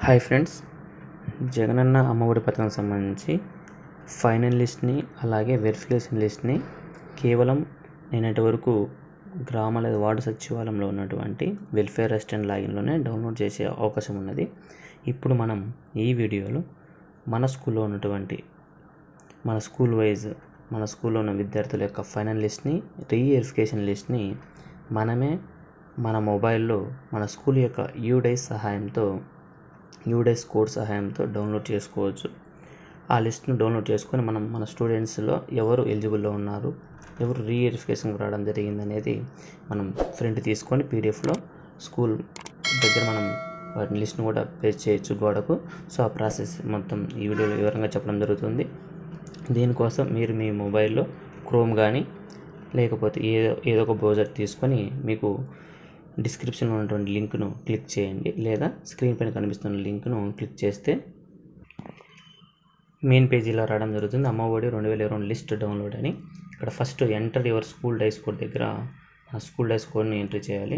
hi friends Jagananna Amma Vodi పథకం సంబంధించి final లిస్ట్ని అలాగే వెరిఫికేషన్ లిస్ట్ని కేవలం నేనటి వరకు గ్రామ లేదా వార్డు సచివాలయంలో ఉన్నటువంటి వెల్ఫేర్ అసిస్టెంట్ లాగిన్లోనే డౌన్లోడ్ చేసే అవకాశం ఉన్నది ఇప్పుడు మనం ఈ వీడియోలో మన స్కూల్లో ఉన్నటువంటి మన స్కూల్ వైజ్ మన స్కూల్లో ఉన్న విద్యార్థుల యొక్క ఫైనల్ లిస్ట్ని రీవెరిఫికేషన్ లిస్ట్ని మనమే మన మొబైల్లో మన స్కూల్ యొక్క యూడైస్ సహాయంతో యూడైస్ కోడ్ సహాయంతో డౌన్లోడ్ చేసుకోవచ్చు ఆ లిస్ట్ను డౌన్లోడ్ చేసుకొని మనం మన స్టూడెంట్స్లో ఎవరు ఎలిజిబుల్లో ఉన్నారు ఎవరు రీవెరిఫికేషన్కి రావడం జరిగింది అనేది మనం ప్రింట్ తీసుకొని పీడిఎఫ్లో స్కూల్ దగ్గర మనం వాటి లిస్ట్ను కూడా పేస్ట్ చేయొచ్చు గోడకు సో ఆ ప్రాసెస్ మొత్తం ఈ వీడియోలో వివరంగా చెప్పడం జరుగుతుంది దీనికోసం మీరు మీ మొబైల్లో క్రోమ్ కానీ లేకపోతే ఏదో ఏదో ఒక బ్రౌజర్ తీసుకొని మీకు డిస్క్రిప్షన్లో ఉన్నటువంటి లింక్ను క్లిక్ చేయండి లేదా స్క్రీన్ పైన కనిపిస్తున్న లింక్ను క్లిక్ చేస్తే మెయిన్ పేజీలో రావడం జరుగుతుంది అమ్మఒడి రెండు వేల ఇరవై లిస్ట్ డౌన్లోడ్ అని ఇక్కడ first enter your school DISE code దగ్గర ఆ స్కూల్ డైస్ కోడ్ని ఎంట్రీ చేయాలి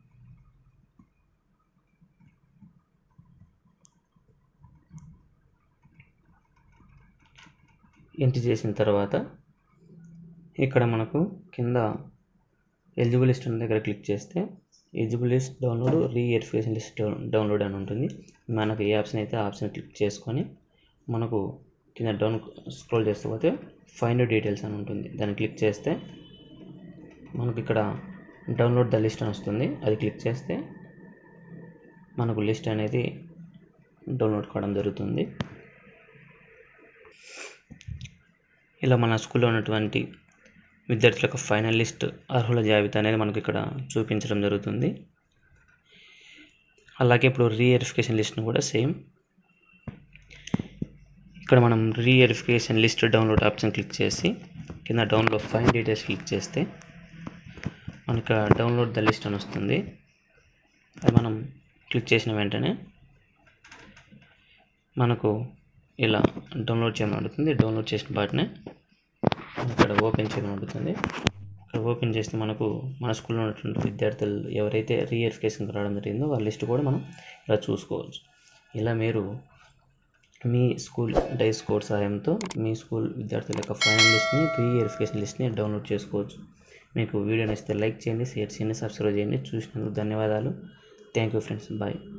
ఎంట్రీ చేసిన తర్వాత ఇక్కడ మనకు కింద ఎలిజిబుల్ లిస్ట్ ఉన్న దగ్గర క్లిక్ చేస్తే eligible list download reverification list download అని ఉంటుంది మనకు ఏ ఆప్షన్ అయితే ఆ ఆప్షన్ క్లిక్ చేసుకొని మనకు కింద డౌన్ స్క్రోల్ చేస్తే పోతే ఫైండ్ డీటెయిల్స్ అని ఉంటుంది దాన్ని క్లిక్ చేస్తే మనకు ఇక్కడ డౌన్లోడ్ ద లిస్ట్ అని వస్తుంది అది క్లిక్ చేస్తే మనకు లిస్ట్ అనేది డౌన్లోడ్ కావడం జరుగుతుంది ఇలా మన స్కూల్లో ఉన్నటువంటి విద్యార్థుల యొక్క ఫైనల్ లిస్ట్ అర్హుల జాబితా అనేది మనకు ఇక్కడ చూపించడం జరుగుతుంది అలాగే ఇప్పుడు రీవెరిఫికేషన్ లిస్ట్ను కూడా సేమ్ ఇక్కడ మనం reverification list download option click చేసి కింద డౌన్లోడ్ ఫైన్ డీటెయిల్స్ క్లిక్ చేస్తే మనకు డౌన్లోడ్ ద లిస్ట్ అని వస్తుంది అది మనం క్లిక్ చేసిన వెంటనే మనకు ఇలా డౌన్లోడ్ చేయమని అడుగుతుంది డౌన్లోడ్ చేసిన వాటిని ఇక్కడ ఓపెన్ చేయడం అడుగుతుంది ఇక్కడ ఓపెన్ చేస్తే మనకు మన స్కూల్లో ఉన్నటువంటి విద్యార్థులు ఎవరైతే రీవెరిఫికేషన్కి రావడం జరిగిందో వాళ్ళ లిస్ట్ కూడా మనం ఇలా చూసుకోవచ్చు ఇలా మీరు మీ స్కూల్ డైస్ కోడ్ సహాయంతో మీ స్కూల్ విద్యార్థుల యొక్క ఫైనల్ లిస్ట్ని రీవెరిఫికేషన్ లిస్ట్ని డౌన్లోడ్ చేసుకోవచ్చు మీకు వీడియో నచ్చితే లైక్ చేయండి షేర్ చేయండి సబ్స్క్రైబ్ చేయండి చూసినందుకు ధన్యవాదాలు థ్యాంక్ యూ ఫ్రెండ్స్ బాయ్